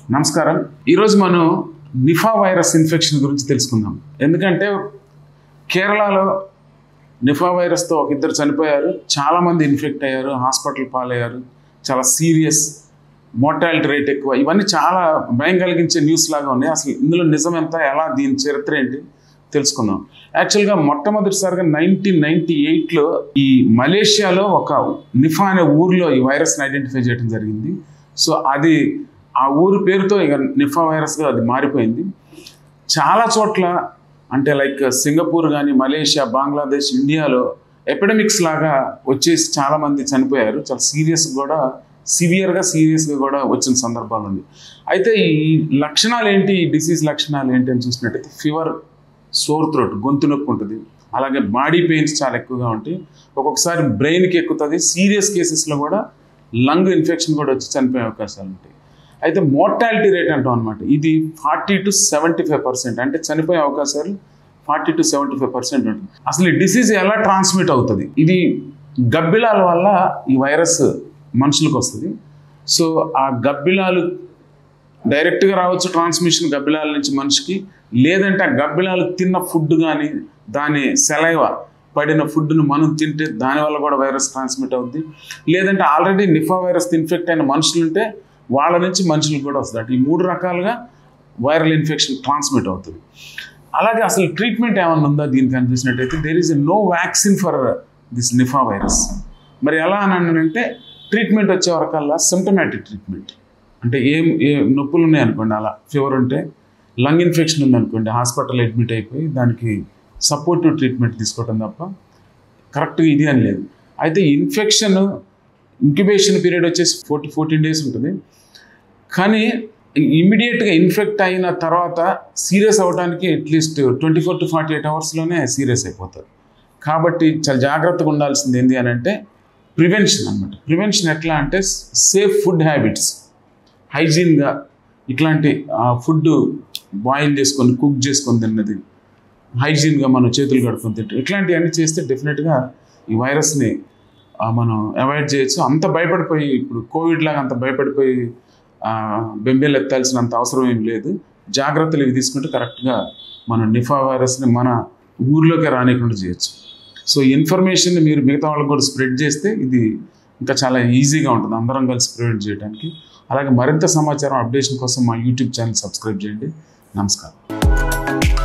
నమస్కారం ఈరోజు మనం నిఫా వైరస్ ఇన్ఫెక్షన్ గురించి తెలుసుకుందాం ఎందుకంటే కేరళలో నిఫా వైరస్తో ఒక ఇద్దరు చనిపోయారు చాలామంది ఇన్ఫెక్ట్ అయ్యారు హాస్పిటల్ పాలయ్యారు చాలా సీరియస్ మోర్టాలిటీ రేట్ ఎక్కువ ఇవన్నీ చాలా భయం కలిగించే న్యూస్ లాగా ఉన్నాయి అసలు ఇందులో నిజం ఎంత ఎలా దీని చరిత్ర ఏంటి తెలుసుకుందాం యాక్చువల్గా మొట్టమొదటిసారిగా నైన్టీన్ నైన్టీ ఎయిట్లో ఈ మలేషియాలో ఒక నిఫా అనే ఊర్లో ఈ వైరస్ని ఐడెంటిఫై చేయడం జరిగింది సో అది ఆ ఊరు పేరుతో ఇక నిఫా వైరస్గా అది మారిపోయింది చాలా చోట్ల అంటే లైక్ సింగపూర్ కానీ మలేషియా బంగ్లాదేశ్ ఇండియాలో ఎపిడమిక్స్ లాగా వచ్చేసి చాలామంది చనిపోయారు చాలా సీరియస్ కూడా సివియర్గా సీరియస్గా కూడా వచ్చిన సందర్భాలు ఉంది అయితే ఈ లక్షణాలు ఏంటి ఈ డిసీజ్ లక్షణాలు ఏంటి అని చూసినట్టయితే ఫీవర్ సోర్ థ్రోట్ గొంతు నొప్పి ఉంటుంది అలాగే బాడీ పెయిన్స్ చాలా ఎక్కువగా ఉంటాయి ఒక్కొక్కసారి బ్రెయిన్కి ఎక్కుతుంది సీరియస్ కేసెస్లో కూడా లంగ్ ఇన్ఫెక్షన్ కూడా వచ్చి చనిపోయే అవకాశాలు ఉంటాయి అయితే మోర్టాలిటీ రేట్ అంటాం అనమాట ఇది forty to seventy five percent అంటే చనిపోయే అవకాశాలు forty to seventy five percent ఉంటుంది అసలు ఈ డిసీజ్ ఎలా ట్రాన్స్మిట్ అవుతుంది ఇది గబ్బిలాల వల్ల ఈ వైరస్ మనుషులకు వస్తుంది సో ఆ గబ్బిలాలు డైరెక్ట్గా రావచ్చు ట్రాన్స్మిషన్ గబ్బిలాల నుంచి మనిషికి లేదంటే ఆ గబ్బిలాలు తిన్న ఫుడ్ కానీ దాని సెలైవ పడిన ఫుడ్ను మనం తింటే దానివల్ల కూడా వైరస్ ట్రాన్స్మిట్ అవుద్ది లేదంటే ఆల్రెడీ నిఫా వైరస్ ఇన్ఫెక్ట్ అయిన మనుషులు ఉంటే వాళ్ళ నుంచి మనుషులకు కూడా వస్తుంది అంటే ఈ మూడు రకాలుగా వైరల్ ఇన్ఫెక్షన్ ట్రాన్స్మిట్ అవుతుంది అలాగే అసలు ట్రీట్మెంట్ ఏమన్నా ఉందా దీనికి అనిపించినట్టయితే there is a no vaccine for this Nipah virus మరి ఎలా అని అంటే ట్రీట్మెంట్ వచ్చే వరకల్లా సిమ్టమాటిక్ ట్రీట్మెంట్ అంటే ఏం ఏ నొప్పులు ఉన్నాయనుకోండి అలా ఫీవర్ ఉంటే లంగ్ ఇన్ఫెక్షన్ ఉందనుకోండి హాస్పిటల్ అడ్మిట్ అయిపోయి దానికి సపోర్టివ్ ట్రీట్మెంట్ తీసుకోవడం తప్ప కరెక్ట్గా ఇది అని లేదు అయితే ఇన్ఫెక్షన్ ఇంక్యుబేషన్ పీరియడ్ వచ్చేసి ఫోర్టీ ఫోర్టీన్ డేస్ ఉంటుంది కానీ ఇమ్మీడియట్గా ఇన్ఫెక్ట్ అయిన తర్వాత సీరియస్ అవ్వడానికి at least twenty four to forty eight అవర్స్లోనే సీరియస్ అయిపోతారు కాబట్టి చాలా జాగ్రత్తగా ఉండాల్సింది ఏంటి అని అంటే ప్రివెన్షన్ అనమాట ప్రివెన్షన్ ఎట్లా అంటే సేఫ్ ఫుడ్ హ్యాబిట్స్ హైజీన్గా ఇట్లాంటి ఫుడ్ బాయిల్ చేసుకొని కుక్ చేసుకొని తిన్నది హైజీన్గా మనం చేతులు కడుక్కొని తింటాం ఇట్లాంటివన్నీ చేస్తే డెఫినెట్గా ఈ వైరస్ని మనం అవాయిడ్ చేయొచ్చు అంత భయపడిపోయి ఇప్పుడు కోవిడ్ లాగా అంత భయపడిపోయి బెంబేలు ఎత్తాల్సినంత అవసరం ఏం లేదు జాగ్రత్తలు ఇవి తీసుకుంటే కరెక్ట్గా మనం నిఫా వైరస్ని మన ఊర్లోకి రానికుండా చేయొచ్చు సో ఇన్ఫర్మేషన్ మీరు మిగతా వాళ్ళకి కూడా స్ప్రెడ్ చేస్తే ఇది ఇంకా చాలా ఈజీగా ఉంటుంది అందరం కలిసి ప్రివెంట్ చేయడానికి అలాగే మరింత సమాచారం అప్డేషన్ కోసం మా యూట్యూబ్ ఛానల్ సబ్స్క్రైబ్ చేయండి నమస్కారం